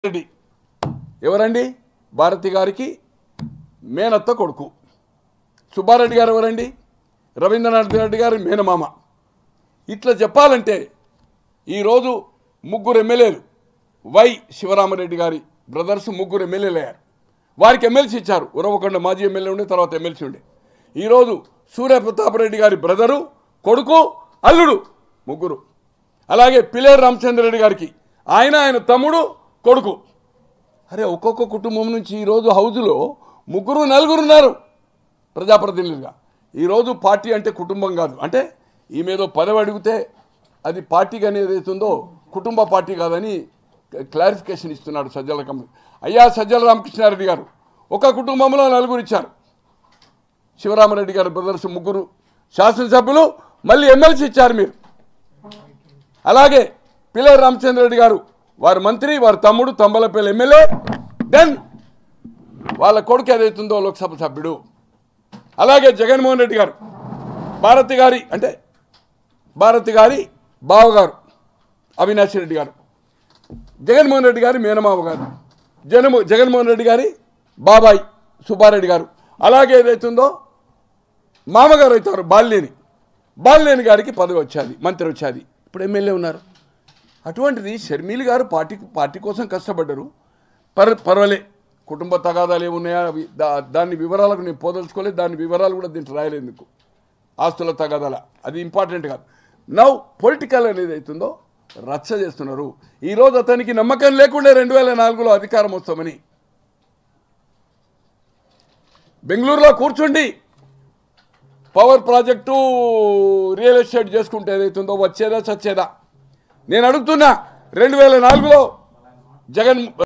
రెడ్డి ఎవరండి భారతి గారికి మేనత్త కొడుకు సుబ్బారెడ్డి గారు ఎవరండి రవీంద్రనాథ్ రెడ్డి గారి మేనమామ ఇట్లా చెప్పాలంటే ఈరోజు ముగ్గురు ఎమ్మెల్యేలు వై శివరామరెడ్డి గారి బ్రదర్స్ ముగ్గురు ఎమ్మెల్యేలు అయ్యారు వారికి ఎమ్మెల్సీ ఇచ్చారు ఉరవకొండ మాజీ ఎమ్మెల్యే ఉండే తర్వాత ఎమ్మెల్సీ ఉండే ఈరోజు సూర్య ప్రతాపరెడ్డి గారి బ్రదరు కొడుకు అల్లుడు ముగ్గురు అలాగే పిల్లేరు రామచంద్రరెడ్డి గారికి ఆయన ఆయన తమ్ముడు కొడుకు అరే ఒక్కొక్క కుటుంబం నుంచి ఈరోజు హౌజులో ముగ్గురు నలుగురు ఉన్నారు ప్రజాప్రతినిధులుగా ఈరోజు పార్టీ అంటే కుటుంబం కాదు అంటే ఈమెదో పదవి అడిగితే అది పార్టీగా అనేది అవుతుందో కుటుంబ పార్టీ కాదని క్లారిఫికేషన్ ఇస్తున్నాడు సజ్జల కమిటీ అయ్యా సజ్జల రామకృష్ణారెడ్డి గారు ఒక కుటుంబంలో నలుగురు ఇచ్చారు శివరామరెడ్డి గారి బ్రదర్స్ ముగ్గురు శాసనసభ్యులు మళ్ళీ ఎమ్మెల్సీ ఇచ్చారు మీరు అలాగే పిల్లల రామచంద్రరెడ్డి గారు వారి మంత్రి వారి తమ్ముడు తంబలపల్లి ఎమ్మెల్యే దెన్ వాళ్ళ కొడుకు ఏదైతుందో లోక్సభ సభ్యుడు అలాగే జగన్మోహన్ రెడ్డి గారు భారతి గారి అంటే భారతి గారి బావగారు అవినాష్ రెడ్డి గారు జగన్మోహన్ రెడ్డి గారి మేనమావ గారు జనమో జగన్మోహన్ రెడ్డి గారి బాబాయ్ సుబ్బారెడ్డి గారు అలాగే ఏదైతుందో మామగారు అవుతారు బాలినేని బాలినేని గారికి పదవి వచ్చేది మంత్రి వచ్చేది ఇప్పుడు ఎమ్మెల్యే ఉన్నారు అటువంటిది షర్మిలి గారు పార్టీ పార్టీ కోసం కష్టపడ్డారు పర్ పర్వాలే కుటుంబ తగాదాలు ఏమున్నాయా అవి దా- దాని వివరాలకు నేను పోదలుచుకోలేదు దాని వివరాలు కూడా దీంట్లో రాయలేదు ఎందుకు ఆస్తుల తగాదాల అది ఇంపార్టెంట్ కాదు నవ్ పొలిటికల్ అనేది అవుతుందో రచ్చ చేస్తున్నారు ఈరోజు అతనికి నమ్మకం లేకుండా రెండు వేల నాలుగులో అధికారం వస్తామని బెంగళూరులో కూర్చుండి పవర్ ప్రాజెక్టు రియల్ ఎస్టేట్ చేసుకుంటే ఏదైతుందో వచ్చేదా చచ్చేదా నేను అడుగుతున్నా రెండు వేల నాలుగులో జగన్